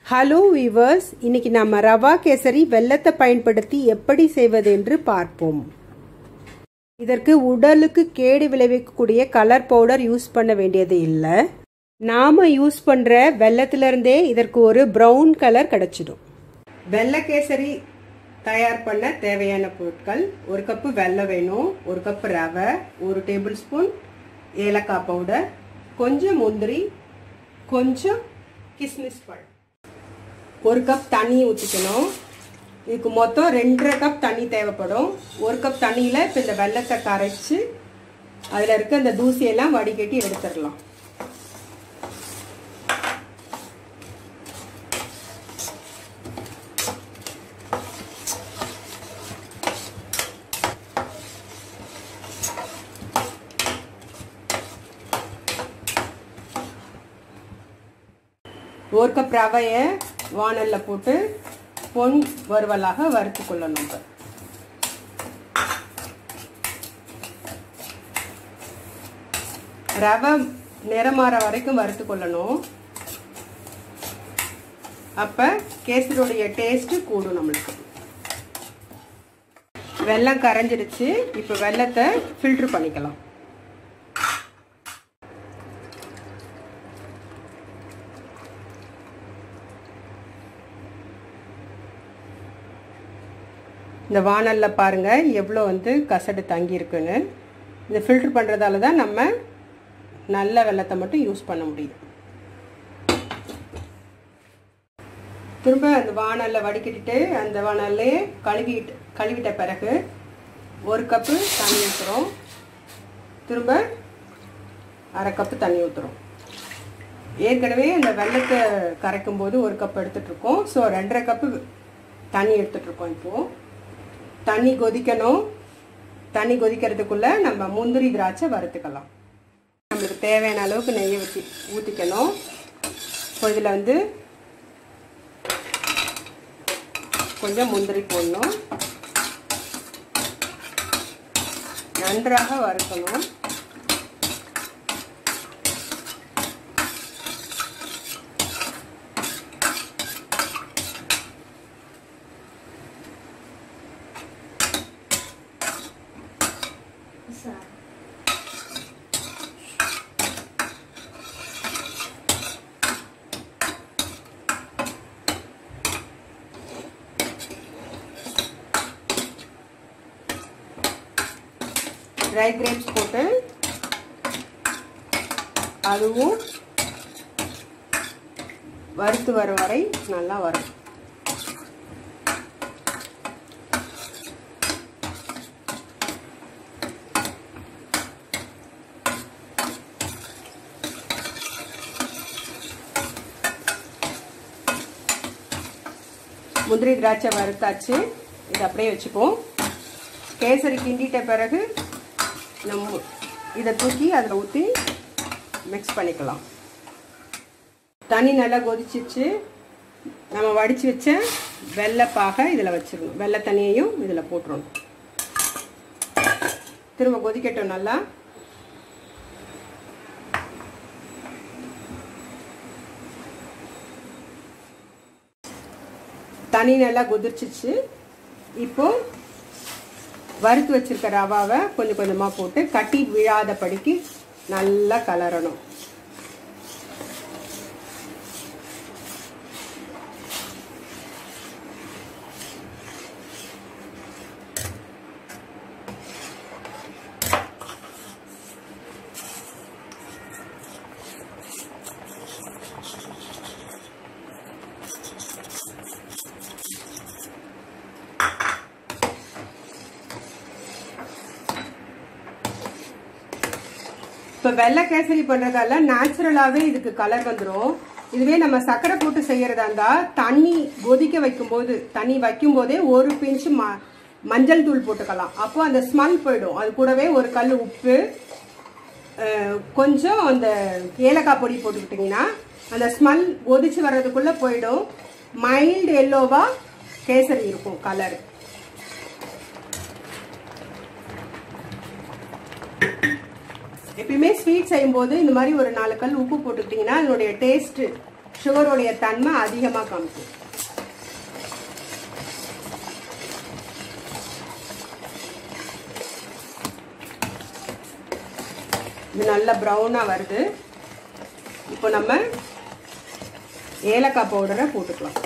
hello viewers இன்னைக்கு நம்ம ரவா கேசரி வெல்லத்தை பயன்படுத்தி எப்படி செய்வது என்று பார்ப்போம் இதற்கு உடலுக்கு கேடு விளைவிக்கக்கூடிய கலர் பவுடர் யூஸ் பண்ண வேண்டியது இல்லை நாம யூஸ் பண்ற வெள்ளத்திலிருந்தே இதற்கு ஒரு ப்ரௌன் கலர் கிடைச்சிடும் வெள்ளை கேசரி தயார் பண்ண தேவையான பொருட்கள் ஒரு கப்பு வெல்லம் வேணும் ஒரு கப்பு ரவை ஒரு டேபிள் ஸ்பூன் ஏலக்காய் பவுடர் கொஞ்சம் முந்திரி கொஞ்சம் கிஸ்மிஸ் பழம் ஒரு கப் தண்ணி ஊற்றிக்கணும் இதுக்கு மொத்தம் ரெண்டரை கப் தண்ணி தேவைப்படும் ஒரு கப் தண்ணியில் இப்போ இந்த வெள்ளத்தை கரைச்சி அதில் இருக்க இந்த தூசியெல்லாம் வடிகட்டி எடுத்துடலாம் ஒரு கப் ரவையை வானலில் போட்டு பொன் வறுவலாக வறுத்து கொள்ளணும் இப்போ ரவை நிறமாற வரைக்கும் வறுத்து கொள்ளணும் அப்போ கேசரியுடைய டேஸ்ட்டு கூடும் நம்மளுக்கு வெள்ளம் கரைஞ்சிடுச்சு இப்போ வெள்ளத்தை ஃபில்ட்ரு பண்ணிக்கலாம் இந்த வானலில் பாருங்கள் எவ்வளோ வந்து கசடு தங்கியிருக்குன்னு இந்த ஃபில்ட்ரு பண்ணுறதால தான் நம்ம நல்ல வெள்ளத்தை மட்டும் யூஸ் பண்ண முடியும் திரும்ப அந்த வானலில் வடிகட்டிட்டு அந்த வானல்லே கழுவிட்டு கழுவிட்ட பிறகு ஒரு கப்பு தண்ணி ஊற்றுறோம் திரும்ப அரை கப்பு தண்ணி ஊற்றுறோம் ஏற்கனவே அந்த வெள்ளத்தை கரைக்கும் போது ஒரு கப் எடுத்துகிட்ருக்கோம் ஸோ ரெண்டரை கப்பு தண்ணி எடுத்துகிட்ருக்கோம் இப்போது தண்ணி கொதிக்கணும் தண்ணி கொதிக்கிறதுக்குள்ளே நம்ம முந்திரி திராட்சை வறுத்துக்கலாம் நம்மளுக்கு தேவையான அளவுக்கு நெய்யை ஊற்றி ஊற்றிக்கணும் இப்போ இதில் வந்து கொஞ்சம் முந்திரி போடணும் நன்றாக வறுக்கணும் ட்ரை கிரேப்ஸ் போட்டு அதுவும் வறுத்து வர வரை நல்லா வரும் முந்திரி திராட்சை வறுத்தாச்சு இது அப்படியே வச்சுப்போம் கேசரி கிண்டிட்ட பிறகு நம்ம இதை தூக்கி அதில் ஊற்றி மிக்ஸ் பண்ணிக்கலாம் தண்ணி நல்லா கொதிச்சிச்சு நம்ம வடித்து வச்ச வெள்ளைப்பாக இதில் வச்சிடணும் வெள்ளை தண்ணியையும் இதில் போட்டுருணும் திரும்ப கொதிக்கட்டும் நல்லா தண்ணி நல்லா கொதிச்சிச்சு இப்போ வறுத்து வச்சிருக்க ரவாவை கொஞ்சம் கொஞ்சமாக போட்டு கட்டி விழாதபடிக்கு நல்லா கலரணும் இப்போ வெள்ளை கேசரி பண்ணுறதால நேச்சுரலாகவே இதுக்கு கலர் வந்துடும் இதுவே நம்ம சர்க்கரை போட்டு செய்யறதா இருந்தால் தண்ணி கொதிக்க வைக்கும்போது தண்ணி வைக்கும் போதே ஒரு பிஞ்சு ம மஞ்சள் தூள் போட்டுக்கலாம் அப்போ அந்த ஸ்மெல் போயிடும் அது கூடவே ஒரு கல் உப்பு கொஞ்சம் அந்த ஏலக்காய் பொடி போட்டுக்கிட்டிங்கன்னா அந்த ஸ்மெல் கொதிச்சு வர்றதுக்குள்ளே போயிடும் மைல்டு எல்லோவாக கேசரி இருக்கும் கலர் எப்பயுமே ஸ்வீட் செய்யும்போது இந்த மாதிரி ஒரு நாலு கல் உப்பு போட்டுக்கிட்டிங்கன்னா அதனுடைய டேஸ்ட்டு சுகருடைய தன்மை அதிகமாக காமிக்கும் இது நல்ல ப்ரௌனாக வருது இப்போ நம்ம ஏலக்காய் பவுடரை போட்டுக்கலாம்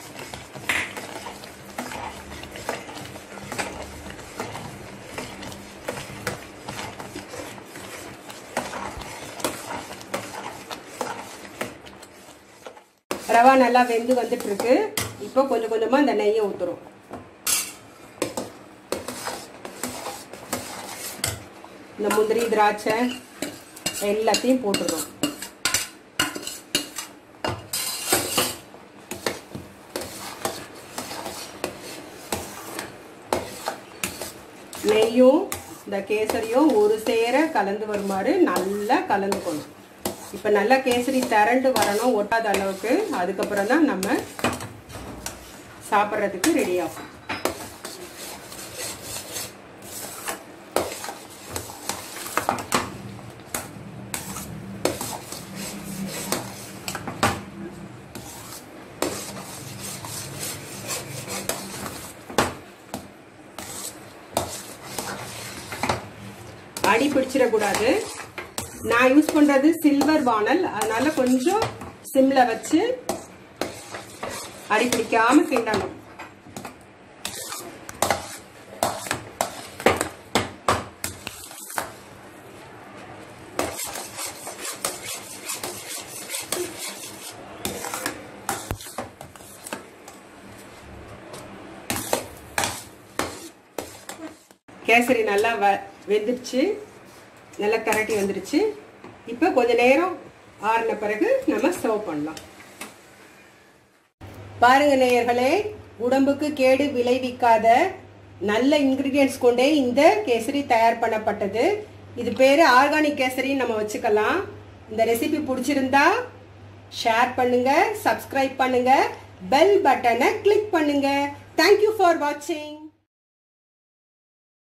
ரவா நல்லா வெந்து வந்துட்டு இருக்கு இப்போ கொஞ்சம் கொஞ்சமாக இந்த நெய்யை ஊற்றுறோம் இந்த முந்திரி திராட்சை எல்லாத்தையும் போட்டுடுறோம் நெய்யும் இந்த கேசரியும் ஒரு சேர கலந்து வருமாறு நல்லா கலந்துக்கணும் இப்போ நல்லா கேசரி திரண்டு வரணும் ஒட்டாத அளவுக்கு அதுக்கப்புறம் தான் நம்ம சாப்பிட்றதுக்கு ரெடி ஆகும் அடி பிடிச்சிடக்கூடாது நான் யூஸ் பண்றது சில்வர் வானல் அதனால கொஞ்சம் சிம்ல வச்சு அடி பிடிக்காம கிண்டணும் கேசரி நல்லா வ வெந்துருச்சு நல்லா கரட்டி வந்துருச்சு இப்போ கொஞ்ச நேரம் ஆறின பிறகு நம்ம சர்வ் பண்ணலாம் பாருங்க நேயர்களே உடம்புக்கு கேடு விளைவிக்காத நல்ல இன்கிரீடியன்ஸ் கொண்டே இந்த கேசரி தயார் பண்ணப்பட்டது இது பேர் ஆர்கானிக் கேசரின்னு நம்ம வச்சுக்கலாம் இந்த ரெசிபி பிடிச்சிருந்தா ஷேர் பண்ணுங்க சப்ஸ்கிரைப் பண்ணுங்க பெல் பட்டனை கிளிக் பண்ணுங்க தேங்க்யூ ஃபார் வாட்சிங்